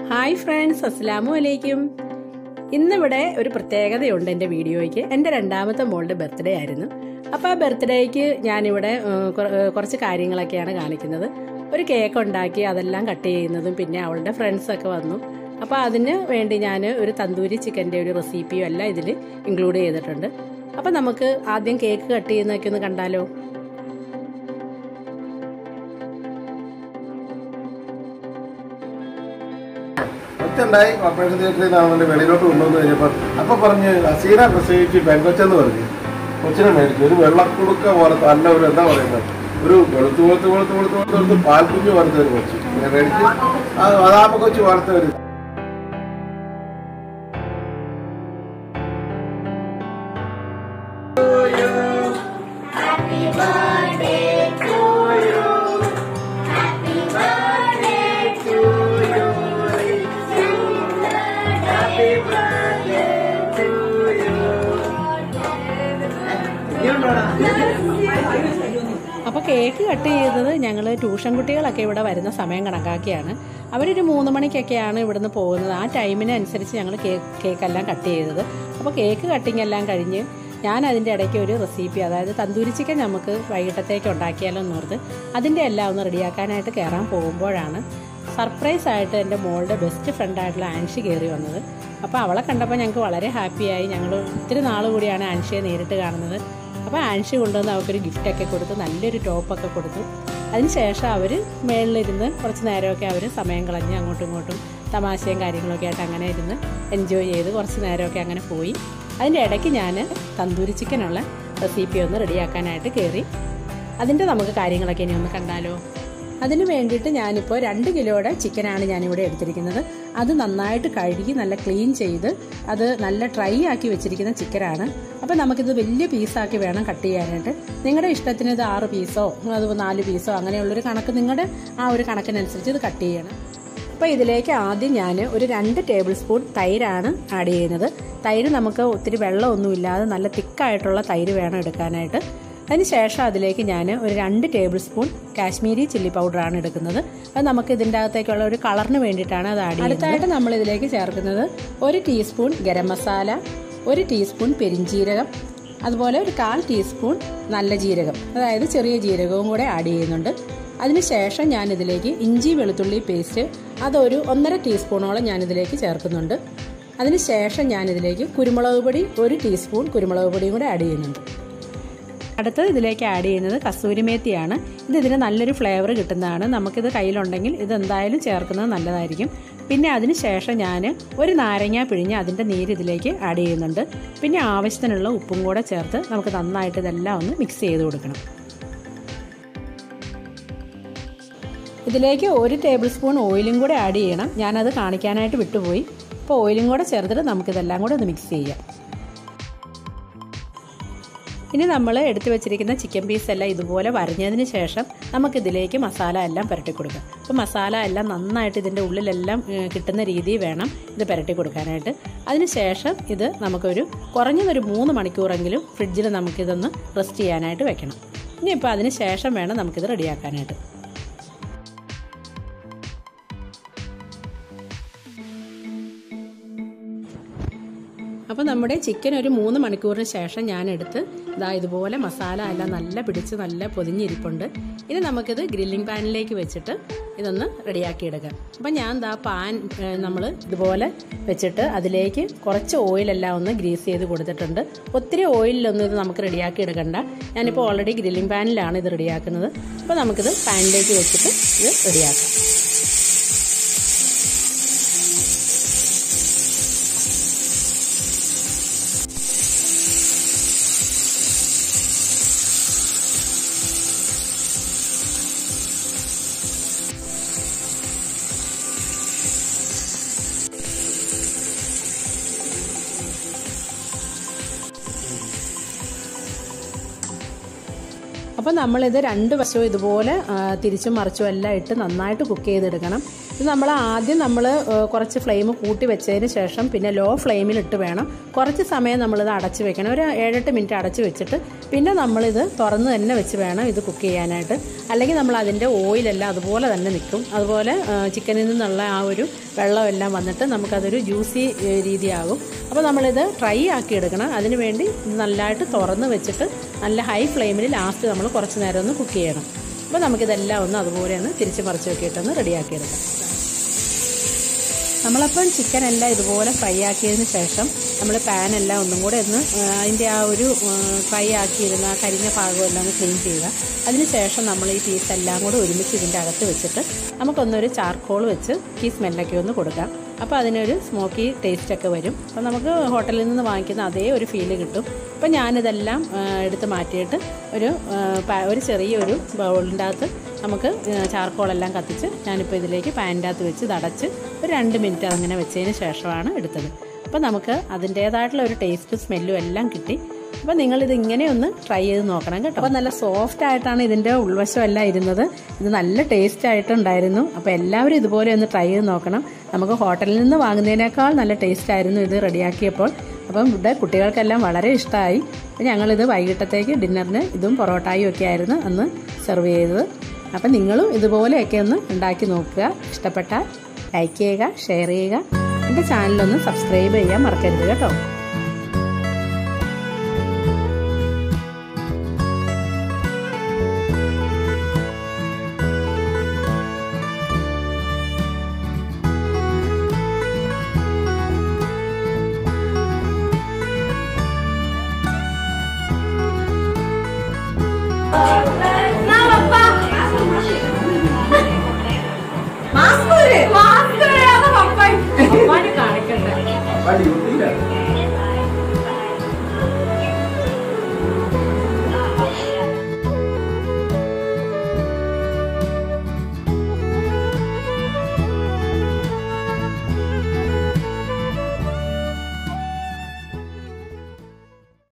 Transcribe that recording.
hi friends അസ്സാമു അലൈക്കും ഇന്നിവിടെ ഒരു പ്രത്യേകതയുണ്ട് എൻ്റെ വീഡിയോയ്ക്ക് എൻ്റെ രണ്ടാമത്തെ മോളുടെ ബർത്ത്ഡേ ആയിരുന്നു അപ്പോൾ ആ ബർത്ത്ഡേക്ക് ഞാനിവിടെ ഏഹ്, കുറ- ഏഹ്, കുറച്ച് കാര്യങ്ങളൊക്കെയാണ് കാണിക്കുന്നത് ഒരു കേക്ക് ഉണ്ടാക്കി അതെല്ലാം കട്ട് ചെയ്യുന്നതും പിന്നെ അവളുടെ ഫ്രണ്ട്സൊക്കെ വന്നു അപ്പോൾ അതിന് വേണ്ടി ഞാൻ ഒരു തന്തൂരി ചിക്കൻ്റെ ഒരു റെസിപ്പിയും എല്ലാം ഇതിൽ ഇൻക്ലൂഡ് ചെയ്തിട്ടുണ്ട് അപ്പോൾ നമുക്ക് ആദ്യം കേക്ക് കട്ട് ചെയ്യുന്നതൊക്കെ ഒന്ന് കണ്ടാലോ ഒറ്റുണ്ടായി ഓപ്പറേഷൻ തിയേറ്ററിൽ നിന്നാണ് വെളിയിലോട്ട് കൊണ്ടുവന്ന് കഴിഞ്ഞപ്പോൾ അപ്പൊ പറഞ്ഞ് അസീന പ്രസവിച്ച് പെങ്കൊച്ചെന്ന് പറഞ്ഞു കൊച്ചിനെ മേടിച്ചു ഒരു വെള്ളക്കുടുക്ക പോലത്തെ നല്ല ഒരു എന്താ പറയുന്നത് ഒരു വെളുത്ത് വെളുത്ത് വെളുത്ത് വെളുത്ത് വെളുത്ത് വെളുത്ത് പാൽക്കുഞ്ഞ് പോലത്തെ ഒരു കൊച്ചു ഞാൻ മേടിച്ച് ആ അതാപ്പ കൊച്ചു പോലത്തെ ഒരു അപ്പോൾ കേക്ക് കട്ട് ചെയ്തത് ഞങ്ങൾ ട്യൂഷൻ കുട്ടികളൊക്കെ ഇവിടെ വരുന്ന സമയം കണക്കാക്കിയാണ് അവരൊരു മൂന്ന് മണിക്കൊക്കെയാണ് ഇവിടുന്ന് പോകുന്നത് ആ ടൈമിനനുസരിച്ച് ഞങ്ങൾ കേക്ക് കേക്കെല്ലാം കട്ട് ചെയ്തത് അപ്പോൾ കേക്ക് കട്ടിങ് എല്ലാം കഴിഞ്ഞ് ഞാൻ അതിൻ്റെ ഇടയ്ക്ക് ഒരു റെസിപ്പി അതായത് തന്തൂരി ചിക്കൻ നമുക്ക് വൈകിട്ടത്തേക്ക് ഉണ്ടാക്കിയാലോ എന്നോർത്ത് അതിൻ്റെ എല്ലാം ഒന്ന് റെഡിയാക്കാനായിട്ട് കയറാൻ പോകുമ്പോഴാണ് സർപ്രൈസ് ആയിട്ട് എൻ്റെ മോളുടെ ബെസ്റ്റ് ഫ്രണ്ടായിട്ടുള്ള ആൻഷി കയറി വന്നത് അപ്പോൾ അവളെ കണ്ടപ്പോൾ ഞങ്ങൾക്ക് വളരെ ഹാപ്പിയായി ഞങ്ങൾ ഒത്തിരി നാൾ കൂടിയാണ് ആൻഷിയെ നേരിട്ട് കാണുന്നത് അപ്പോൾ ആൻഷി കൊണ്ടുവന്ന് അവർക്കൊരു ഗിഫ്റ്റൊക്കെ കൊടുത്ത് നല്ലൊരു ടോപ്പൊക്കെ കൊടുത്തു അതിനുശേഷം അവർ മേളിലിരുന്ന് കുറച്ച് നേരമൊക്കെ അവർ സമയം കളഞ്ഞ് അങ്ങോട്ടും ഇങ്ങോട്ടും തമാശയും കാര്യങ്ങളൊക്കെ ആയിട്ട് അങ്ങനെ ഇരുന്ന് എൻജോയ് ചെയ്ത് കുറച്ച് നേരമൊക്കെ അങ്ങനെ പോയി അതിൻ്റെ ഇടയ്ക്ക് ഞാൻ തന്തൂരി ചിക്കനുള്ള റെസിപ്പി ഒന്ന് റെഡിയാക്കാനായിട്ട് കയറി അതിൻ്റെ നമുക്ക് കാര്യങ്ങളൊക്കെ ഇനി ഒന്ന് കണ്ടാലോ അതിന് വേണ്ടിയിട്ട് ഞാനിപ്പോൾ രണ്ട് കിലോയുടെ ചിക്കനാണ് ഞാനിവിടെ എടുത്തിരിക്കുന്നത് അത് നന്നായിട്ട് കഴുകി നല്ല ക്ലീൻ ചെയ്ത് അത് നല്ല ഡ്രൈ ആക്കി വെച്ചിരിക്കുന്ന ചിക്കനാണ് അപ്പോൾ നമുക്കിത് വലിയ പീസാക്കി വേണം കട്ട് ചെയ്യാനായിട്ട് നിങ്ങളുടെ ഇഷ്ടത്തിന് ഇത് ആറ് പീസോ അത് നാല് പീസോ അങ്ങനെയുള്ളൊരു കണക്ക് നിങ്ങളുടെ ആ ഒരു കണക്കിനനുസരിച്ച് ഇത് കട്ട് ചെയ്യണം അപ്പോൾ ഇതിലേക്ക് ആദ്യം ഞാൻ ഒരു രണ്ട് ടേബിൾ സ്പൂൺ തൈരാണ് ആഡ് ചെയ്യുന്നത് തൈര് നമുക്ക് ഒത്തിരി വെള്ളമൊന്നും ഇല്ലാതെ നല്ല തിക്കായിട്ടുള്ള തൈര് വേണം എടുക്കാനായിട്ട് അതിനുശേഷം അതിലേക്ക് ഞാൻ ഒരു രണ്ട് ടേബിൾ സ്പൂൺ കാശ്മീരി ചില്ലി പൗഡറാണ് എടുക്കുന്നത് അത് നമുക്ക് ഇതിൻ്റെ അകത്തേക്കുള്ള ഒരു കളറിന് വേണ്ടിയിട്ടാണ് അത് ആഡ് ചെയ്യുന്നത് അടുത്തായിട്ട് നമ്മൾ ഇതിലേക്ക് ചേർക്കുന്നത് ഒരു ടീസ്പൂൺ ഗരം മസാല ഒരു ടീസ്പൂൺ പെരിഞ്ജീരകം അതുപോലെ ഒരു കാൽ ടീസ്പൂൺ നല്ല ജീരകം അതായത് ചെറിയ ജീരകവും കൂടെ ആഡ് ചെയ്യുന്നുണ്ട് അതിനുശേഷം ഞാൻ ഇതിലേക്ക് ഇഞ്ചി വെളുത്തുള്ളി പേസ്റ്റ് അതൊരു ഒന്നര ടീസ്പൂണോളം ഞാൻ ഇതിലേക്ക് ചേർക്കുന്നുണ്ട് അതിനുശേഷം ഞാൻ ഇതിലേക്ക് കുരുമുളക് പൊടി ഒരു ടീസ്പൂൺ കുരുമുളക് പൊടിയും കൂടെ ആഡ് ചെയ്യുന്നുണ്ട് അടുത്തത് ഇതിലേക്ക് ആഡ് ചെയ്യുന്നത് കസൂരി മേത്തിയാണ് ഇത് ഇതിന് നല്ലൊരു ഫ്ലേവർ കിട്ടുന്നതാണ് നമുക്കിത് കയ്യിലുണ്ടെങ്കിൽ ഇത് എന്തായാലും ചേർക്കുന്നത് നല്ലതായിരിക്കും പിന്നെ അതിന് ശേഷം ഞാൻ ഒരു നാരങ്ങ പിഴിഞ്ഞ് അതിൻ്റെ നീര് ഇതിലേക്ക് ആഡ് ചെയ്യുന്നുണ്ട് പിന്നെ ആവശ്യത്തിനുള്ള ഉപ്പും കൂടെ ചേർത്ത് നമുക്ക് നന്നായിട്ട് ഇതെല്ലാം ഒന്ന് മിക്സ് ചെയ്ത് കൊടുക്കണം ഇതിലേക്ക് ഒരു ടേബിൾ സ്പൂൺ ഓയിലും കൂടെ ആഡ് ചെയ്യണം ഞാനത് കാണിക്കാനായിട്ട് വിട്ടുപോയി അപ്പോൾ ഓയിലും കൂടെ ചേർത്തിട്ട് നമുക്കിതെല്ലാം കൂടെ ഒന്ന് മിക്സ് ചെയ്യാം ഇനി നമ്മൾ എടുത്തു വെച്ചിരിക്കുന്ന ചിക്കൻ പീസ് എല്ലാം ഇതുപോലെ വരഞ്ഞതിന് ശേഷം നമുക്കിതിലേക്ക് മസാല എല്ലാം പുരട്ടി കൊടുക്കാം അപ്പോൾ മസാല എല്ലാം നന്നായിട്ട് ഇതിൻ്റെ ഉള്ളിലെല്ലാം ഏഹ്, കിട്ടുന്ന രീതിയിൽ വേണം ഇത് പുരട്ടി കൊടുക്കാനായിട്ട് അതിന് ശേഷം ഇത് നമുക്കൊരു കുറഞ്ഞതൊരു മൂന്ന് മണിക്കൂറെങ്കിലും ഫ്രിഡ്ജിൽ നമുക്കിതൊന്ന് റെസ്റ്റ് ചെയ്യാനായിട്ട് വെക്കണം ഇനിയിപ്പോൾ അതിന് ശേഷം വേണം നമുക്കിത് റെഡിയാക്കാനായിട്ട് അപ്പോൾ നമ്മുടെ ചിക്കൻ ഒരു മൂന്ന് മണിക്കൂറിന് ശേഷം ഞാൻ എടുത്ത് ഇതാ ഇതുപോലെ മസാല എല്ലാം നല്ല പിടിച്ച് നല്ല പൊതിഞ്ഞിരിപ്പുണ്ട് ഇനി നമുക്കിത് ഗ്രില്ലിംഗ് പാനിലേക്ക് വെച്ചിട്ട് ഇതൊന്ന് റെഡിയാക്കി എടുക്കാം അപ്പോൾ ഞാൻ ദാ പാൻ നമ്മൾ ഇതുപോലെ വെച്ചിട്ട് അതിലേക്ക് കുറച്ച് ഓയിലെല്ലാം ഒന്ന് ഗ്രീസ് ചെയ്ത് കൊടുത്തിട്ടുണ്ട് ഒത്തിരി ഓയിലൊന്നും ഇത് നമുക്ക് റെഡിയാക്കി എടുക്കണ്ട ഞാനിപ്പോൾ ഓൾറെഡി ഗ്രില്ലിംഗ് പാനിലാണ് ഇത് റെഡിയാക്കുന്നത് അപ്പോൾ നമുക്കിത് പാനിലേക്ക് വെച്ചിട്ട് ഇത് റെഡിയാക്കാം അപ്പോൾ നമ്മളിത് രണ്ട് വശവും ഇതുപോലെ ആ, തിരിച്ചും മറിച്ചും എല്ലാം ഇട്ട് നന്നായിട്ട് കുക്ക് ചെയ്തെടുക്കണം ഇത് നമ്മൾ ആദ്യം നമ്മൾ കുറച്ച് ഫ്ലെയിം കൂട്ടി വെച്ചതിന് ശേഷം പിന്നെ ലോ ഫ്ലെയിമിലിട്ട് വേണം കുറച്ച് സമയം നമ്മളിത് അടച്ച് വെക്കണം ഒരു ഏഴെട്ട് മിനിറ്റ് അടച്ച് വെച്ചിട്ട് പിന്നെ നമ്മളിത് തുറന്ന് തന്നെ വെച്ച് വേണം ഇത് കുക്ക് ചെയ്യാനായിട്ട് അല്ലെങ്കിൽ നമ്മൾ അതിൻ്റെ ഓയിലെല്ലാം അതുപോലെ തന്നെ നിൽക്കും അതുപോലെ ആ, ചിക്കനിൽ നിന്നുള്ള ആ ഒരു വെള്ളമെല്ലാം വന്നിട്ട് നമുക്കതൊരു ജ്യൂസി ഏ, രീതിയാകും അപ്പോൾ നമ്മളിത് ഫ്രൈ ആക്കി എടുക്കണം അതിന് വേണ്ടി ഇത് നല്ലതായിട്ട് തുറന്ന് വെച്ചിട്ട് നല്ല ഹൈ ഫ്ലെയിമിൽ ലാസ്റ്റ് നമ്മൾ കുറച്ച് നേരം ഒന്ന് കുക്ക് ചെയ്യണം അപ്പോൾ നമുക്കിതെല്ലാം ഒന്ന് അതുപോലെ ഒന്ന് തിരിച്ച് മറിച്ച് വെക്കിയിട്ടൊന്ന് റെഡിയാക്കി എടുക്കാം നമ്മളപ്പം ചിക്കൻ എല്ലാം ഇതുപോലെ ഫ്രൈ ആക്കിയതിന് ശേഷം നമ്മൾ പാനെല്ലാം ഒന്നും കൂടെ ഒന്ന് ആ, അതിൻ്റെ ആ ഒരു ഫ്രൈ ആക്കിയിരുന്ന ആ കരിഞ്ഞ ഭാഗം എല്ലാം ഒന്ന് ക്ലീൻ ചെയ്യുക അതിന് ശേഷം നമ്മൾ ഈ പീസ് എല്ലാം കൂടെ ഒരുമിച്ച് ഇതിൻ്റെ അകത്ത് വെച്ചിട്ട് നമുക്കൊന്നൊരു ചാർക്കോൾ വെച്ച് ഈ സ്മെല്ലൊക്കെ ഒന്ന് കൊടുക്കാം അപ്പോൾ അതിനൊരു സ്മോക്കി ടേസ്റ്റൊക്കെ വരും അപ്പോൾ നമുക്ക് ഹോട്ടലിൽ നിന്ന് വാങ്ങിക്കുന്ന അതേ ഒരു ഫീല് കിട്ടും അപ്പോൾ ഞാനിതെല്ലാം ആ, എടുത്ത് മാറ്റിയിട്ട് ഒരു ആ, പാ- ഒരു ചെറിയൊരു ബൗളിൻ്റെ അകത്ത് നമുക്ക് ചാർക്കോളെല്ലാം കത്തിച്ച് ഞാനിപ്പോൾ ഇതിലേക്ക് പാനിൻ്റെ അകത്ത് വെച്ച് ഇത് അടച്ച് ഒരു രണ്ട് മിനിറ്റ് അങ്ങനെ വെച്ചതിന് ശേഷമാണ് എടുത്തത് അപ്പോൾ നമുക്ക് അതിൻ്റേതായിട്ടുള്ള ഒരു ടേസ്റ്റും സ്മെല്ലും എല്ലാം കിട്ടി അപ്പോൾ നിങ്ങളിത് ഇങ്ങനെ ഒന്ന് ട്രൈ ചെയ്ത് നോക്കണം കേട്ടോ അപ്പോൾ നല്ല സോഫ്റ്റ് ആയിട്ടാണ് ഇതിൻ്റെ ഉൾവശം എല്ലാം ഇരുന്നത് ഇത് നല്ല ടേസ്റ്റ് ആയിട്ടുണ്ടായിരുന്നു അപ്പോൾ എല്ലാവരും ഇതുപോലെ ഒന്ന് ട്രൈ ചെയ്ത് നോക്കണം നമുക്ക് ഹോട്ടലിൽ നിന്ന് വാങ്ങുന്നതിനേക്കാൾ നല്ല ടേസ്റ്റ് ആയിരുന്നു ഇത് റെഡിയാക്കിയപ്പോൾ അപ്പം ഇവിടെ കുട്ടികൾക്കെല്ലാം വളരെ ഇഷ്ടമായി അപ്പോൾ ഞങ്ങളിത് വൈകിട്ടത്തേക്ക് ഡിന്നറിന് ഇതും പൊറോട്ടായും ഒക്കെ ആയിരുന്നു അന്ന് സെർവ് ചെയ്തത് അപ്പം നിങ്ങളും ഇതുപോലെയൊക്കെ ഒന്ന് ഉണ്ടാക്കി നോക്കുക ഇഷ്ടപ്പെട്ടാൽ ലൈക്ക് ചെയ്യുക ഷെയർ ചെയ്യുക എൻ്റെ ചാനലൊന്ന് സബ്സ്ക്രൈബ് ചെയ്യാൻ മറക്കരുത് കേട്ടോ മാസ്ക് മാസ്ക് കാണിക്കട്ടെ അപ്പാ ഡ്യൂട്ടിയിലാണ്